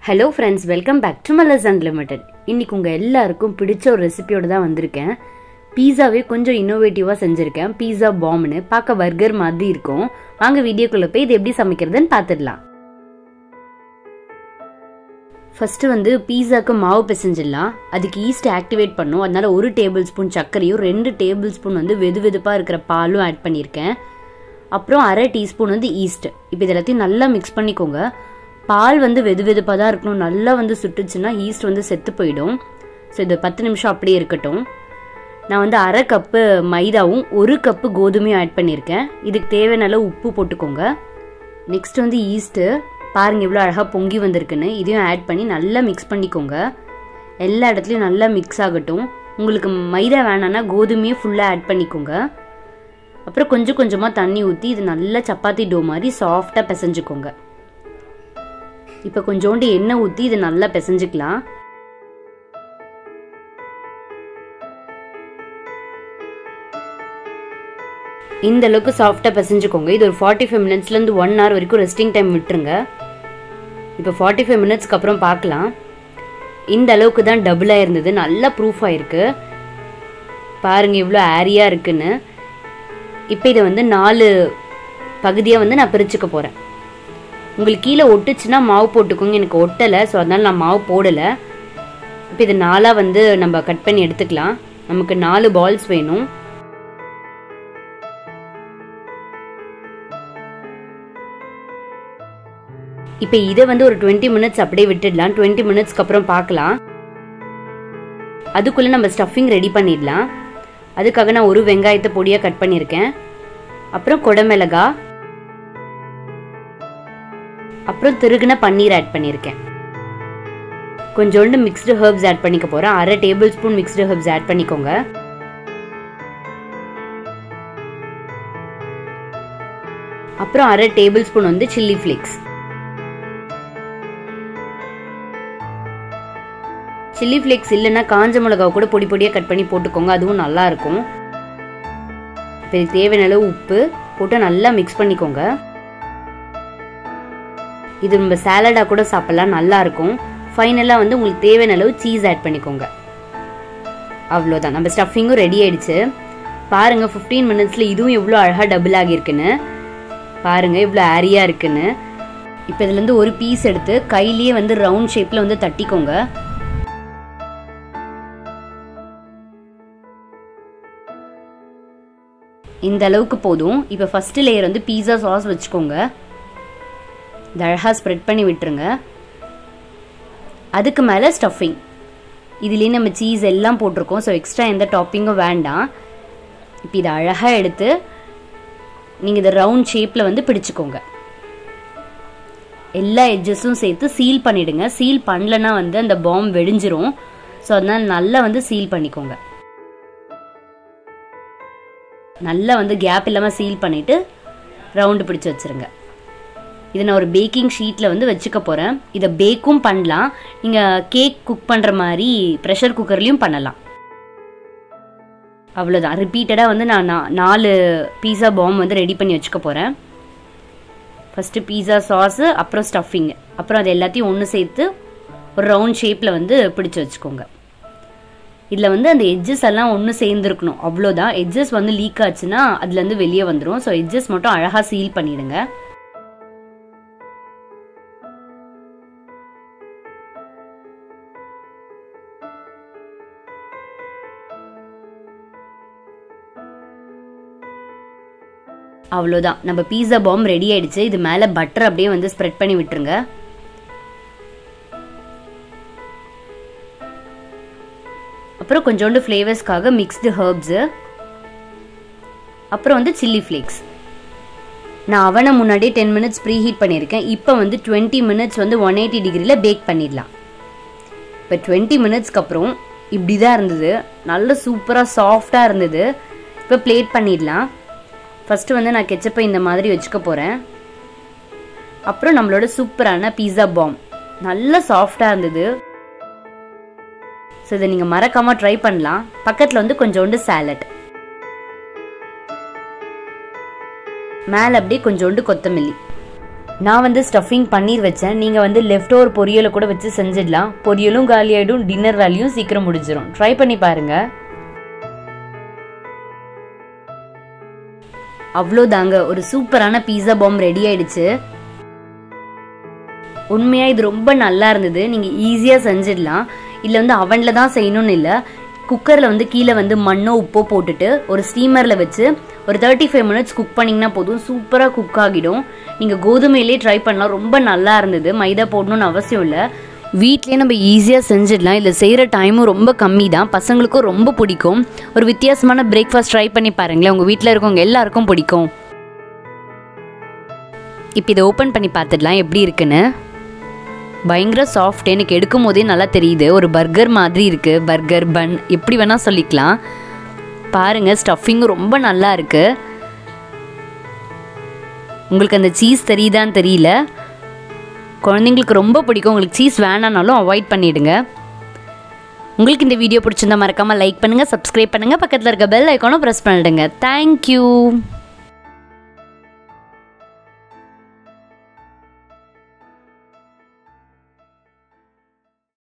hello friends welcome back to Malar's unlimited இன்னைக்கு உங்கள் எல்லாருக்கும் பிடிச்ச ஒரு ரெசிபியோட தான் வந்திருக்கேன் பீஸாவே கொஞ்சம் இன்னோவேட்டிவாக செஞ்சுருக்கேன் பீஸா பாம்னு பார்க்க பர்கர் மாதிரி இருக்கும் வாங்க வீடியோக்குள்ளே போய் இது எப்படி சமைக்கிறதுன்னு பார்த்துடலாம் ஃபர்ஸ்ட் வந்து பீஸாக்கு மாவு பிசைஞ்சிடலாம் அதுக்கு ஈஸ்ட் ஆக்டிவேட் பண்ணும் அதனால ஒரு டேபிள் ஸ்பூன் சர்க்கரையும் ரெண்டு டேபிள் ஸ்பூன் வந்து வெது வெதுப்பாக இருக்கிற பாலும் ஆட் பண்ணியிருக்கேன் அப்புறம் அரை டீஸ்பூன் வந்து ஈஸ்ட் இப்போ இது எல்லாத்தையும் நல்லா மிக்ஸ் பண்ணிக்கோங்க பால் வந்து வெது வெதுப்பாக தான் இருக்கணும் நல்லா வந்து சுட்டுச்சுன்னா ஈஸ்ட் வந்து செத்து போயிடும் ஸோ இது பத்து நிமிஷம் அப்படியே இருக்கட்டும் நான் வந்து அரை கப்பு மைதாவும் ஒரு கப்பு கோதுமையும் ஆட் பண்ணியிருக்கேன் இதுக்கு தேவையான அளவு உப்பு போட்டுக்கோங்க நெக்ஸ்ட் வந்து ஈஸ்ட்டு பாருங்க இவ்வளோ அழகாக பொங்கி வந்திருக்குன்னு இதையும் ஆட் பண்ணி நல்லா மிக்ஸ் பண்ணிக்கோங்க எல்லா இடத்துலையும் நல்லா மிக்ஸ் ஆகட்டும் உங்களுக்கு மைதா வேணான்னா கோதுமையே ஃபுல்லாக ஆட் பண்ணிக்கோங்க அப்புறம் கொஞ்சம் கொஞ்சமாக தண்ணி ஊற்றி இது நல்லா சப்பாத்தி டோ மாதிரி சாஃப்டாக பிசைஞ்சுக்கோங்க இப்போ கொஞ்சோண்டு எண்ணெய் ஊற்றி இது நல்லா பிசைஞ்சுக்கலாம் இந்த அளவுக்கு சாஃப்டாக பிசைஞ்சுக்கோங்க இது ஒரு ஃபார்ட்டி ஃபைவ் மினிட்ஸ்லேருந்து ஒன் ஹவர் வரைக்கும் ரெஸ்டிங் டைம் விட்டுருங்க இப்போ ஃபார்ட்டி ஃபைவ் மினிட்ஸ்க்கு அப்புறம் பார்க்கலாம் இந்த அளவுக்கு தான் டபுளாக இருந்தது நல்லா ப்ரூஃப் ஆயிருக்கு பாருங்க இவ்வளோ ஏரியா இருக்குன்னு இப்போ இதை வந்து நாலு பகுதியாக வந்து நான் பிரிச்சுக்க போகிறேன் உங்களுக்கு கீழே ஒட்டுச்சுன்னா மாவு போட்டுக்கோங்க எனக்கு ஒட்டலை ஸோ அதனால் நான் மாவு போடலை இப்போ இது நாலாக வந்து நம்ம கட் பண்ணி எடுத்துக்கலாம் நமக்கு நாலு பால்ஸ் வேணும் இப்போ இதை வந்து ஒரு டுவெண்ட்டி மினிட்ஸ் அப்படியே விட்டுடலாம் டுவெண்ட்டி மினிட்ஸ்க்கு அப்புறம் பார்க்கலாம் அதுக்குள்ளே நம்ம ஸ்டஃபிங் ரெடி பண்ணிடலாம் அதுக்காக நான் ஒரு வெங்காயத்தை பொடியாக கட் பண்ணியிருக்கேன் அப்புறம் கொடமிளகா அப்புறம் திருகுன பன்னீர் ஆட் பண்ணியிருக்கேன் கொஞ்சோண்டு மிக்ஸ்டு ஹர்ப்ஸ் ஆட் பண்ணிக்க போகிறேன் அரை tablespoon mixed herbs add பண்ணிக்கோங்க அப்புறம் அரை டேபிள் ஸ்பூன் வந்து சில்லி ஃப்ளேக்ஸ் சில்லி ஃப்ளேக்ஸ் இல்லைன்னா காஞ்ச மிளகாவை கூட பொடி பொடியாக கட் பண்ணி போட்டுக்கோங்க அதுவும் நல்லா இருக்கும் இப்போ இதுக்கு தேவையான அளவு உப்பு போட்டு நல்லா மிக்ஸ் பண்ணிக்கோங்க இது நம்ம சாலடாக கூட சாப்பிடலாம் நல்லா இருக்கும் ஃபைனலாக வந்து உங்களுக்கு தேவையான அளவு சீஸ் ஆட் பண்ணிக்கோங்க அவ்வளோதான் நம்ம ஸ்டஃபிங்கும் ரெடி ஆயிடுச்சு பாருங்க ஃபிஃப்டீன் மினிட்ஸில் இதுவும் எவ்வளோ அழகாக டபுள் ஆகியிருக்குன்னு பாருங்க இவ்வளோ ஏரியாக இருக்குன்னு இப்போ இதுலேருந்து ஒரு பீஸ் எடுத்து கையிலேயே வந்து ரவுண்ட் ஷேப்பில் வந்து தட்டிக்கோங்க இந்த அளவுக்கு போதும் இப்போ ஃபர்ஸ்ட் லேயர் வந்து பீஸா சாஸ் வச்சுக்கோங்க இது அழகாக ஸ்ப்ரெட் பண்ணி விட்டுருங்க அதுக்கு மேலே ஸ்டஃபிங் இதுலேயே நம்ம சீஸ் எல்லாம் போட்டிருக்கோம் ஸோ எக்ஸ்ட்ரா எந்த டாப்பிங்கும் வேண்டாம் இப்போ இதை அழகாக எடுத்து நீங்கள் இதை ரவுண்ட் ஷேப்பில் வந்து பிடிச்சிக்கோங்க எல்லா எட்ஜஸும் சேர்த்து சீல் பண்ணிடுங்க சீல் பண்ணலன்னா வந்து அந்த பாம் வெடிஞ்சிரும் ஸோ அதனால் நல்லா வந்து சீல் பண்ணிக்கோங்க நல்லா வந்து கேப் இல்லாமல் சீல் பண்ணிவிட்டு ரவுண்டு பிடிச்சி வச்சுருங்க இதை நான் ஒரு பேக்கிங் ஷீட்டில் வந்து வச்சுக்க போகிறேன் இதை பேக்கும் பண்ணலாம் நீங்கள் கேக் குக் பண்ணுற மாதிரி ப்ரெஷர் குக்கர்லேயும் பண்ணலாம் அவ்வளோதான் ரிப்பீட்டடாக வந்து நான் நாலு பீஸா பாம் வந்து ரெடி பண்ணி வச்சுக்க போகிறேன் ஃபஸ்ட்டு பீஸா சாஸு அப்புறம் ஸ்டஃபிங் அப்புறம் அது எல்லாத்தையும் ஒன்று சேர்த்து ஒரு ரவுண்ட் ஷேப்பில் வந்து பிடிச்சி வச்சுக்கோங்க இதில் வந்து அந்த எட்ஜஸ் எல்லாம் ஒன்று சேர்ந்துருக்கணும் அவ்வளோதான் எட்ஜஸ் வந்து லீக் ஆச்சுன்னா அதுலேருந்து வெளியே வந்துடும் ஸோ எட்ஜஸ் மட்டும் அழகாக சீல் பண்ணிடுங்க அவ்வளோதான் நம்ம பீஸா பாம் ரெடி ஆயிடுச்சு இது மேலே பட்டர் அப்படியே வந்து ஸ்ப்ரெட் பண்ணி விட்டுருங்க அப்புறம் கொஞ்சோண்டு ஃப்ளேவர்ஸ்க்காக மிக்ஸ்டு ஹர்ப்ஸு அப்புறம் வந்து சில்லி ஃப்ளேக்ஸ் நான் அவனை முன்னாடியே டென் மினிட்ஸ் ப்ரீ ஹீட் பண்ணியிருக்கேன் இப்போ வந்து டுவெண்ட்டி மினிட்ஸ் வந்து ஒன் எயிட்டி டிகிரியில் பேக் பண்ணிடலாம் இப்போ டுவெண்ட்டி மினிட்ஸ்க்கு அப்புறம் இப்படி தான் இருந்தது நல்ல சூப்பராக சாஃப்டாக இருந்தது இப்போ பிளேட் பண்ணிடலாம் ஃபஸ்ட்டு வந்து நான் கெச்சப்பை இந்த மாதிரி வச்சுக்க போகிறேன் அப்புறம் நம்மளோட சூப்பரான பீஸா பாம் நல்ல சாஃப்டாக இருந்தது ஸோ இதை நீங்கள் மறக்காமல் ட்ரை பண்ணலாம் பக்கத்தில் வந்து கொஞ்சோண்டு சாலட் மேலே அப்படியே கொஞ்சோண்டு கொத்தமல்லி நான் வந்து ஸ்டஃபிங் பன்னீர் வச்சேன் நீங்கள் வந்து லெஃப்ட் ஓவர் பொரியலை கூட வச்சு செஞ்சிடலாம் பொரியலும் காலி ஆகிடும் டின்னர் வேலையும் சீக்கிரம் முடிஞ்சிடும் ட்ரை பண்ணி பாருங்கள் அவ்வளோதாங்க ஒரு சூப்பரான பீஸா பாம் ரெடி ஆயிடுச்சு உண்மையாக இது ரொம்ப நல்லா இருந்தது நீங்கள் ஈஸியாக செஞ்சிடலாம் இல்லை வந்து அவனில் தான் செய்யணும்னு இல்லை குக்கரில் வந்து கீழே வந்து மண்ணோ உப்போ போட்டுட்டு ஒரு ஸ்டீமரில் வச்சு ஒரு தேர்ட்டி ஃபைவ் மினிட்ஸ் குக் பண்ணிங்கன்னா போதும் சூப்பராக குக் ஆகிடும் நீங்கள் கோதுமையிலே ட்ரை பண்ணலாம் ரொம்ப நல்லா இருந்தது மைதா போடணும்னு அவசியம் இல்லை வீட்லேயே நம்ம ஈஸியாக செஞ்சிடலாம் இதில் செய்கிற டைமும் ரொம்ப கம்மி தான் பசங்களுக்கும் ரொம்ப பிடிக்கும் ஒரு வித்தியாசமான பிரேக்ஃபாஸ்ட் ட்ரை பண்ணி பாருங்களேன் உங்கள் வீட்டில் இருக்கவங்க எல்லாருக்கும் பிடிக்கும் இப்போ இதை ஓப்பன் பண்ணி பார்த்துடலாம் எப்படி இருக்குன்னு பயங்கர சாஃப்ட் எனக்கு எடுக்கும் போதே நல்லா தெரியுது ஒரு பர்கர் மாதிரி இருக்குது பர்கர் பன் எப்படி வேணால் சொல்லிக்கலாம் பாருங்கள் ஸ்டஃபிங்கும் ரொம்ப நல்லா இருக்குது உங்களுக்கு அந்த சீஸ் தெரியுதான்னு தெரியல குழந்தைங்களுக்கு ரொம்ப பிடிக்கும் உங்களுக்கு சீஸ் வேணானாலும் அவாய்ட் பண்ணிவிடுங்க உங்களுக்கு இந்த வீடியோ பிடிச்சிருந்தா மறக்காமல் லைக் பண்ணுங்கள் சப்ஸ்கிரைப் பண்ணுங்கள் பக்கத்தில் இருக்க பெல் ஐக்கானும் ப்ரெஸ் பண்ணிடுங்க தேங்க்யூ